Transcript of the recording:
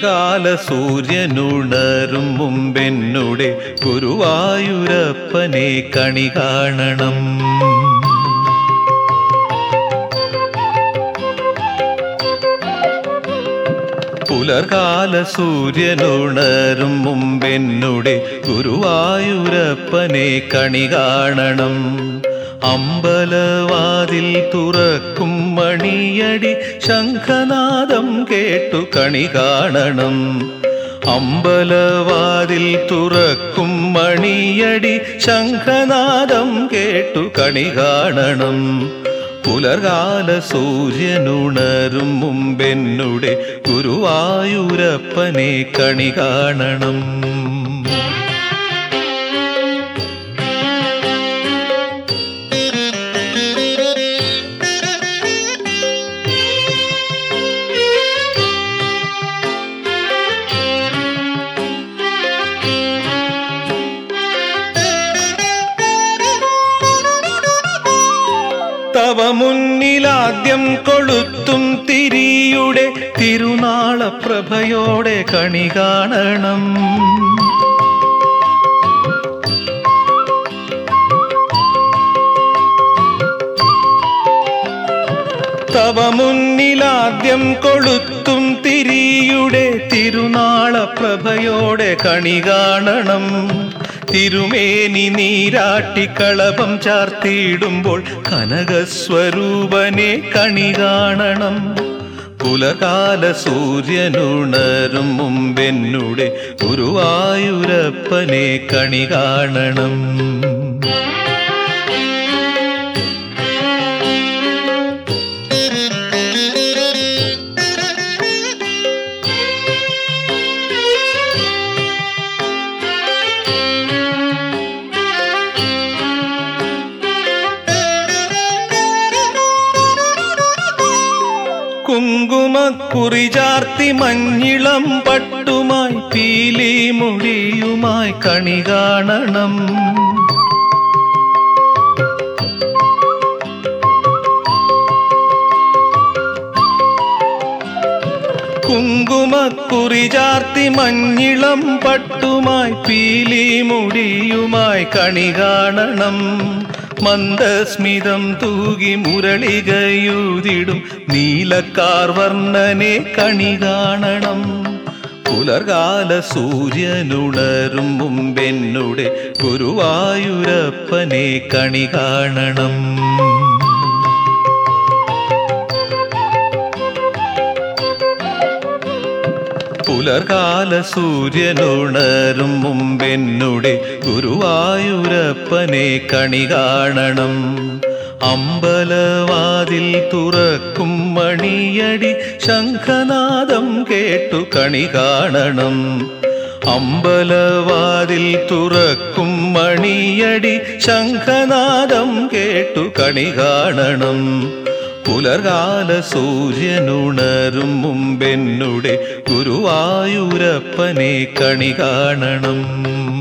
പുലർകാല സൂര്യനുണരും മുമ്പെന്നുടെ ഗുരുവായൂരപ്പനെ കണി കാണണം പുലർകാല സൂര്യനുണരും മുമ്പെന്നുടെ ഗുരുവായൂരപ്പനെ കണി കാണണം അമ്പലവാതിൽ തുറക്കും മണിയടി ശംഖനാദം കേട്ടു കണി കാണണം അമ്പലവാതിൽ തുറക്കും മണിയടി ശംഖനാദം കേട്ടു കണി കാണണം പുലർകാല സൂര്യനുണരും മുമ്പെന്നുടെ ഗുരുവായൂരപ്പനെ കണി കാണണം തവ മുന്നിലാദ്യം കൊളുത്തും തിരിയുടെ തിരുനാളപ്രഭയോടെ കണി കാണണം തവ മുന്നിലാദ്യം കൊളുത്തും തിരിയുടെ തിരുനാളപ്രഭയോടെ കണി കാണണം തിരുമേനി നീരാട്ടിക്കളഭം ചാർത്തിയിടുമ്പോൾ കനകസ്വരൂപനെ കണി കാണണം പുലകാല സൂര്യനുണരും മുമ്പെന്നുടെ ഗുരുവായൂരപ്പനെ കണി കാണണം കുങ്കുമക്കുറി ചാർത്തി മഞ്ഞിളം പട്ടുമായി പീലി മൊഴിയുമായി കണി കാണണം കുങ്കുമക്കുറി ചാർത്തി മഞ്ഞിളം പട്ടുമായി പീലി മുടിയുമായി കണി കാണണം മന്ദസ്മിതം തൂകി മുരളികയൂതിടും നീലക്കാർ വർണ്ണനെ കണി കാണണം പുലർകാല സൂര്യനുണരും മുമ്പെന്നുടെ ഗുരുവായൂരപ്പനെ കണി കാണണം പുലർകാല സൂര്യനുണരും മുമ്പെന്നുടെ ഗുരുവായൂരപ്പനെ കണി കാണണം അമ്പലവാതിൽ തുറക്കും മണിയടി ശംഖനാദം കേട്ടു കണി കാണണം അമ്പലവാതിൽ തുറക്കും മണിയടി ശംഖനാദം കേട്ടു കണി കാണണം പുലർകാല സൂര്യനുണരും മുമ്പെന്നുടെ ഗുരുവായൂരപ്പനെ കണി കാണണം